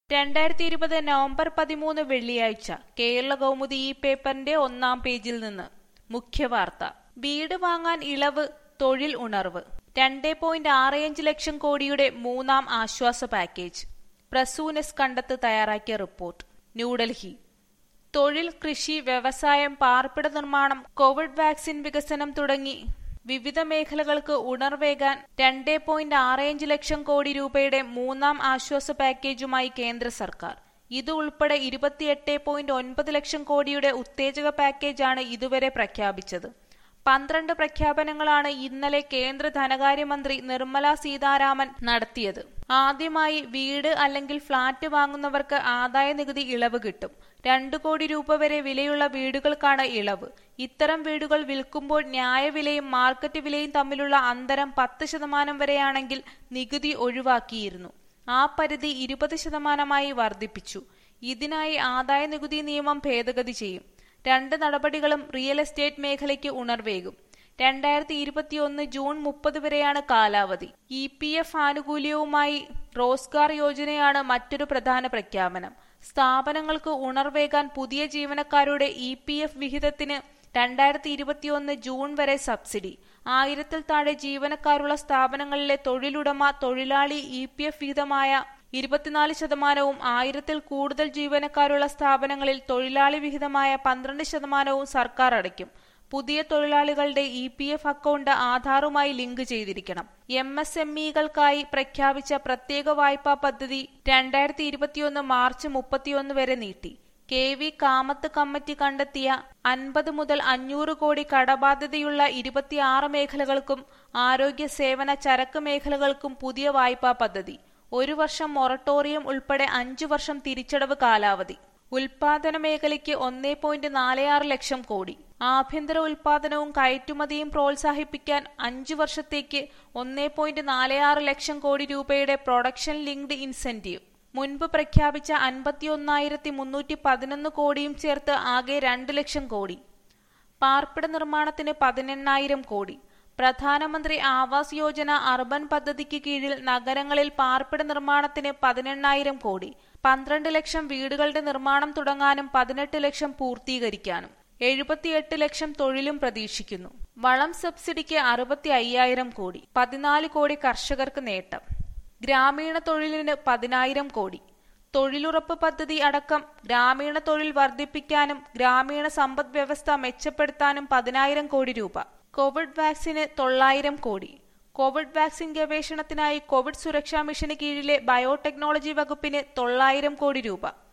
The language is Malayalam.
രണ്ടായിരത്തി ഇരുപത് നവംബർ പതിമൂന്ന് വെള്ളിയാഴ്ച കേരള കൗമുദി ഈ പേപ്പറിന്റെ ഒന്നാം പേജിൽ നിന്ന് മുഖ്യവാർത്ത വീട് വാങ്ങാൻ ഇളവ് തൊഴിൽ ഉണർവ് രണ്ടേ പോയിന്റ് ആറ് ലക്ഷം കോടിയുടെ മൂന്നാം ആശ്വാസ പാക്കേജ് പ്രസൂനസ് കണ്ടെത്ത് തയ്യാറാക്കിയ റിപ്പോർട്ട് ന്യൂഡൽഹി തൊഴിൽ കൃഷി വ്യവസായം പാർപ്പിട നിർമ്മാണം കോവിഡ് വാക്സിൻ വികസനം തുടങ്ങി വിവിധ മേഖലകൾക്ക് ഉണർവേകാൻ രണ്ടേ പോയിന്റ് ആറ് ലക്ഷം കോടി രൂപയുടെ മൂന്നാം ആശ്വാസ പാക്കേജുമായി കേന്ദ്ര സർക്കാർ ഇത് ഉൾപ്പെടെ ഇരുപത്തിയെട്ട് പോയിന്റ് ഒൻപത് ലക്ഷം കോടിയുടെ ഉത്തേജക പാക്കേജാണ് ഇതുവരെ പ്രഖ്യാപിച്ചത് പന്ത്രണ്ട് പ്രഖ്യാപനങ്ങളാണ് ഇന്നലെ കേന്ദ്ര ധനകാര്യമന്ത്രി നിർമ്മല സീതാരാമൻ നടത്തിയത് ആദ്യമായി വീട് അല്ലെങ്കിൽ ഫ്ളാറ്റ് വാങ്ങുന്നവർക്ക് ആദായ നികുതി ഇളവ് കിട്ടും രണ്ടു കോടി രൂപ വരെ വിലയുള്ള വീടുകൾക്കാണ് ഇളവ് ഇത്തരം വീടുകൾ വിൽക്കുമ്പോൾ ന്യായവിലയും മാർക്കറ്റ് വിലയും തമ്മിലുള്ള അന്തരം പത്ത് ശതമാനം വരെയാണെങ്കിൽ നികുതി ഒഴിവാക്കിയിരുന്നു ആ പരിധി ഇരുപത് ശതമാനമായി വർദ്ധിപ്പിച്ചു ഇതിനായി ആദായ നികുതി നിയമം ഭേദഗതി ചെയ്യും രണ്ട് നടപടികളും റിയൽ എസ്റ്റേറ്റ് മേഖലയ്ക്ക് ഉണർവേകും രണ്ടായിരത്തി ഇരുപത്തിയൊന്ന് ജൂൺ മുപ്പത് വരെയാണ് കാലാവധി ഇ പി എഫ് ആനുകൂല്യവുമായി റോസ്ഗാർ യോജനയാണ് മറ്റൊരു പ്രധാന പ്രഖ്യാപനം സ്ഥാപനങ്ങൾക്ക് ഉണർവേകാൻ പുതിയ ജീവനക്കാരുടെ ഇ പി എഫ് വിഹിതത്തിന് രണ്ടായിരത്തി ഇരുപത്തിയൊന്ന് ജൂൺ വരെ സബ്സിഡി ആയിരത്തിൽ താഴെ ജീവനക്കാരുള്ള സ്ഥാപനങ്ങളിലെ തൊഴിലുടമ തൊഴിലാളി ഇ പി എഫ് വിഹിതമായ ഇരുപത്തിനാല് ശതമാനവും ആയിരത്തിൽ കൂടുതൽ ജീവനക്കാരുള്ള സ്ഥാപനങ്ങളിൽ തൊഴിലാളി വിഹിതമായ പന്ത്രണ്ട് ശതമാനവും സർക്കാർ അടയ്ക്കും പുതിയ തൊഴിലാളികളുടെ ഇ പി എഫ് അക്കൗണ്ട് ആധാറുമായി ലിങ്ക് ചെയ്തിരിക്കണം എം എസ് എം ഇകൾക്കായി പ്രഖ്യാപിച്ച പ്രത്യേക വായ്പാ പദ്ധതി രണ്ടായിരത്തി ഇരുപത്തിയൊന്ന് മാർച്ച് മുപ്പത്തിയൊന്ന് വരെ നീട്ടി കെ വി കാമത്ത് കമ്മിറ്റി കണ്ടെത്തിയ അൻപത് മുതൽ അഞ്ഞൂറ് കോടി കടബാധ്യതയുള്ള ഇരുപത്തിയാറ് മേഖലകൾക്കും ആരോഗ്യ സേവന ചരക്ക് മേഖലകൾക്കും പുതിയ വായ്പാ പദ്ധതി ഒരു വർഷം മൊറട്ടോറിയം ഉൾപ്പെടെ അഞ്ചു വർഷം തിരിച്ചടവ് കാലാവധി ഉൽപാദന മേഖലയ്ക്ക് ഒന്നേ പോയിന്റ് നാല് ആറ് ലക്ഷം കോടി ആഭ്യന്തര ഉൽപാദനവും കയറ്റുമതിയും പ്രോത്സാഹിപ്പിക്കാൻ അഞ്ചു വർഷത്തേക്ക് ഒന്നേ പോയിന്റ് നാല് ആറ് ലക്ഷം കോടി രൂപയുടെ പ്രൊഡക്ഷൻ ലിങ്ക്ഡ് ഇൻസെന്റീവ് മുൻപ് പ്രഖ്യാപിച്ച അൻപത്തിയൊന്നായിരത്തി മുന്നൂറ്റി പതിനൊന്ന് കോടിയും ചേർത്ത് ആകെ രണ്ട് ലക്ഷം കോടി പാർപ്പിട നിർമ്മാണത്തിന് പതിനെണ്ണായിരം കോടി പ്രധാനമന്ത്രി ആവാസ് യോജന അർബൻ പദ്ധതിക്ക് കീഴിൽ നഗരങ്ങളിൽ പാർപ്പിട നിർമ്മാണത്തിന് പതിനെണ്ണായിരം കോടി പന്ത്രണ്ട് ലക്ഷം വീടുകളുടെ നിർമ്മാണം തുടങ്ങാനും പതിനെട്ട് ലക്ഷം പൂർത്തീകരിക്കാനും എഴുപത്തിയെട്ട് ലക്ഷം തൊഴിലും പ്രതീക്ഷിക്കുന്നു വളം സബ്സിഡിക്ക് അറുപത്തി അയ്യായിരം കോടി പതിനാല് കോടി കർഷകർക്ക് നേട്ടം ഗ്രാമീണ തൊഴിലിന് പതിനായിരം കോടി തൊഴിലുറപ്പ് പദ്ധതി അടക്കം ഗ്രാമീണ തൊഴിൽ വർദ്ധിപ്പിക്കാനും ഗ്രാമീണ സമ്പദ് വ്യവസ്ഥ മെച്ചപ്പെടുത്താനും പതിനായിരം കോടി രൂപ കോവിഡ് വാക്സിന് തൊള്ളായിരം കോടി കോവിഡ് വാക്സിൻ ഗവേഷണത്തിനായി കോവിഡ് സുരക്ഷാ മിഷന് കീഴിലെ ബയോടെക്നോളജി വകുപ്പിന് തൊള്ളായിരം കോടി രൂപ